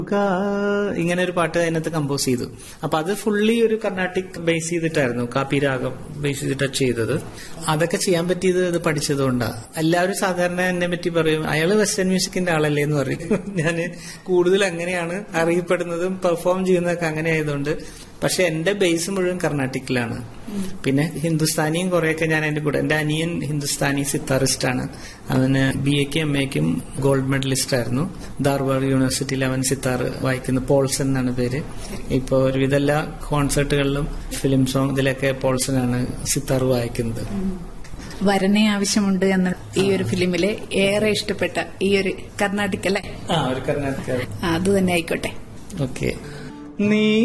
ഇങ്ങനെ ഒരു പാട്ട് അതിനകത്ത് കമ്പോസ് ചെയ്തു അപ്പൊ അത് ഫുള്ളി ഒരു കർണാട്ടിക് ബേസ് ചെയ്തിട്ടായിരുന്നു കാപ്പി രാഗം ബേസ് ചെയ്തിട്ടാണ് ചെയ്തത് അതൊക്കെ ചെയ്യാൻ പറ്റിയത് ഇത് പഠിച്ചതുകൊണ്ടാണ് എല്ലാവരും സാധാരണ എന്നെ പറ്റി പറയും അയാള് വെസ്റ്റേൺ മ്യൂസിക്കിന്റെ ആളല്ലേ എന്ന് പറയും ഞാൻ കൂടുതൽ അങ്ങനെയാണ് അറിയപ്പെടുന്നതും പെർഫോം ചെയ്യുന്നതൊക്കെ അങ്ങനെ ആയതുകൊണ്ട് പക്ഷെ എന്റെ ബേസ് മുഴുവൻ കർണാട്ടിക്കിലാണ് പിന്നെ ഹിന്ദുസ്ഥാനിയും കുറെയൊക്കെ ഞാൻ എന്റെ കൂടെ എന്റെ അനിയൻ ഹിന്ദുസ്ഥാനി സിത്താറിസ്റ്റ് ആണ് അവന് ബി എക്കും എം എക്കും ഗോൾഡ് മെഡലിസ്റ്റ് ആയിരുന്നു ധാർവാഡ് യൂണിവേഴ്സിറ്റിയിൽ അവൻ സിത്താർ വായിക്കുന്ന പോൾസൺ എന്നാണ് പേര് ഇപ്പൊ ഒരുവിധ എല്ലാ കോൺസേർട്ടുകളിലും ഫിലിം സോങ് ഇതിലൊക്കെ പോൾസനാണ് സിത്താർ വായിക്കുന്നത് വരനെ ആവശ്യമുണ്ട് എന്ന ഈ ഒരു ഫിലിമിലെ ഏറെ ഇഷ്ടപ്പെട്ട ഈ ഒരു കർണാട്ടിക് അല്ലേ ആ ഒരു കർണാടക ആ, അത് തന്നെ ആയിക്കോട്ടെ ഓക്കെ നീ